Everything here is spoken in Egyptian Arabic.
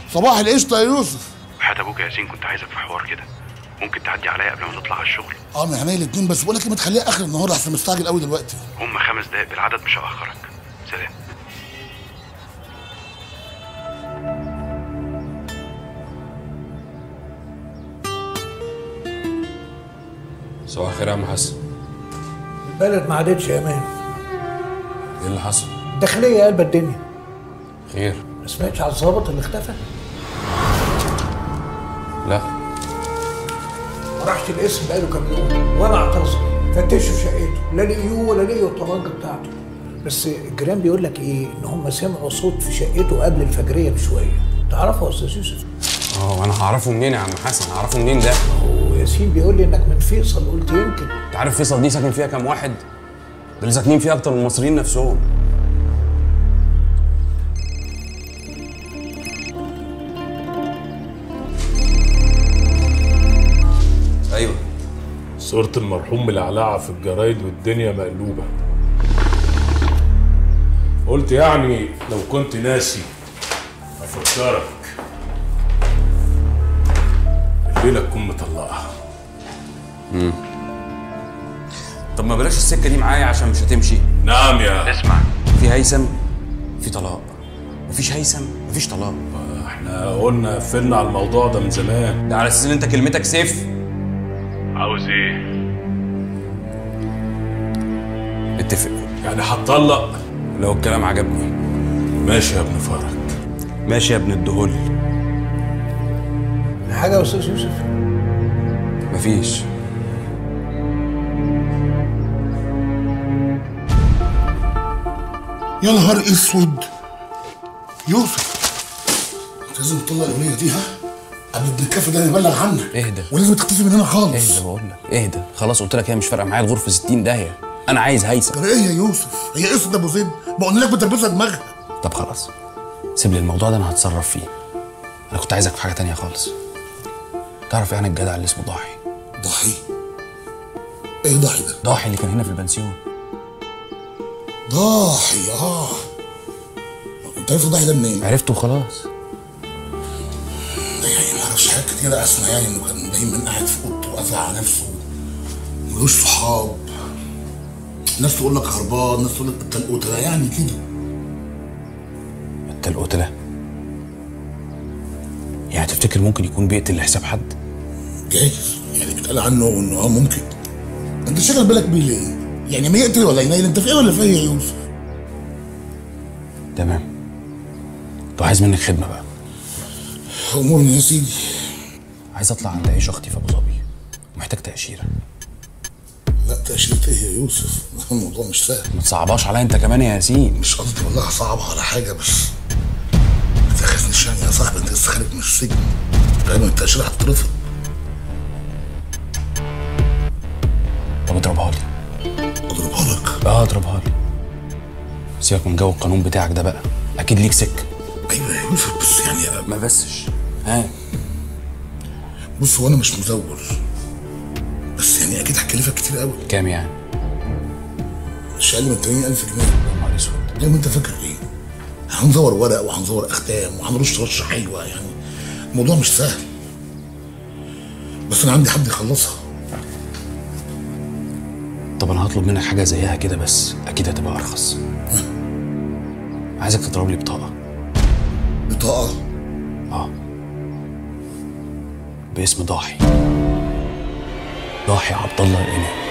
صباح القشطه يا يوسف وحياة ابوك يا ياسين كنت عايزك في حوار كده ممكن تعدي عليا قبل ما تطلع على الشغل اه من عينيا الاتنين بس بقول لك إيه، ما تخليها اخر النهار احسن مستعجل قوي دلوقتي هم خمس دقايق بالعدد مش هاخرك سلام صباح الخير يا عم حسن البلد ما عادتش يا مان ايه اللي حصل؟ الداخلية قلبة الدنيا خير ما سمعتش على الظابط اللي اختفى لا ما راحش القسم بقاله كام يوم وانا اعتذر فتشوا في شقته لا لقيوه ولا لقيوا الطبانجه بتاعته بس الجيران بيقول لك ايه ان هم سمعوا صوت في شقته قبل الفجريه بشويه تعرفه يا استاذ يوسف اه وانا هعرفه منين يا عم حسن هعرفه منين ده وياسين بيقول لي انك من فيصل قلت يمكن انت عارف فيصل دي ساكن فيها كام واحد ده اللي ساكنين فيها اكتر من المصريين نفسهم ايوه صورة المرحوم ملعلعة في الجرايد والدنيا مقلوبة قلت يعني لو كنت ناسي أفكرك الليلة تكون مطلقها طب ما بلاش السكه دي معايا عشان مش هتمشي نعم يا اسمع في هيثم في طلاق مفيش هيثم مفيش طلاق احنا قلنا قفلنا على الموضوع ده من زمان ده على اساس ان انت كلمتك سيف عاوز ايه؟ اتفق يعني هتطلق لو الكلام عجبني ماشي يا ابن فرج ماشي يا ابن الدهول حاجه يا استاذ يوسف مفيش يا نهار اسود يوسف انت لازم تطلع الاغنيه دي ها قبل ابن الكف ده يبلغ عنك اهدى. ولازم تختفي من هنا خالص اهدى بقول لك اهدى خلاص قلت لك هي مش فارقه معايا الغرفه 60 داهيه انا عايز هيثم ده ايه يا يوسف هي اسود ابو زيد بقول لك بتربسها دماغها طب خلاص سيب لي الموضوع ده انا هتصرف فيه انا كنت عايزك في حاجه تانية خالص تعرف يعني الجدع اللي اسمه ضاحي ضحي ايه ضحي ده ضاحي اللي كان هنا في البنسيون ضاحي اه انت عارف ضحي ده منين؟ عرفته خلاص ده يعني ما اعرفش حاجات كتير اسمع يعني انه كان دايما قاعد في اوضته وقافل على نفسه ملوش صحاب ناس تقول لك هربان ناس تقول لك التلقوته يعني كده انت القتله يعني تفتكر ممكن يكون بيقتل لحساب حد جايز يعني بيتقال عنه انه اه ممكن انت شغل بالك بيه ليه؟ يعني ما يقتل ولا ينيل انت في ايه ولا في ايه يا يوسف؟ تمام طب عايز منك خدمه بقى امورني يا سيدي عايز اطلع عند عيش اختي في ابو ظبي محتاج تاشيره لا تأشيرة ايه يا يوسف؟ الموضوع مش سهل ما تصعبهاش عليا انت كمان يا ياسين مش قصدي والله صعبة على حاجة بس ما تاخذنيش يعني يا صاحبي انت لسه خارج من السجن غالبا التأشيرة هتترفض طب اضربها لي اضربها لك اه اضربها لي سيبك من جو القانون بتاعك ده بقى اكيد ليك سكه ايوه يا يوسف بس يعني ما بسش ها بص هو انا مش مزور بس يعني اكيد هكلفك كتير قوي كام يعني مش اقل من 80000 جنيه يا نهار اسود زي ما انت فاكر ايه هنزور ورق وهنزور اختام وهنرش رشه حلوه يعني الموضوع مش سهل بس انا عندي حد يخلصها طب انا هطلب منك حاجه زيها كده بس اكيد هتبقى ارخص عايزك تضرب لي بطاقه بطاقه اه باسم ضاحي ضاحي عبد الله القناوي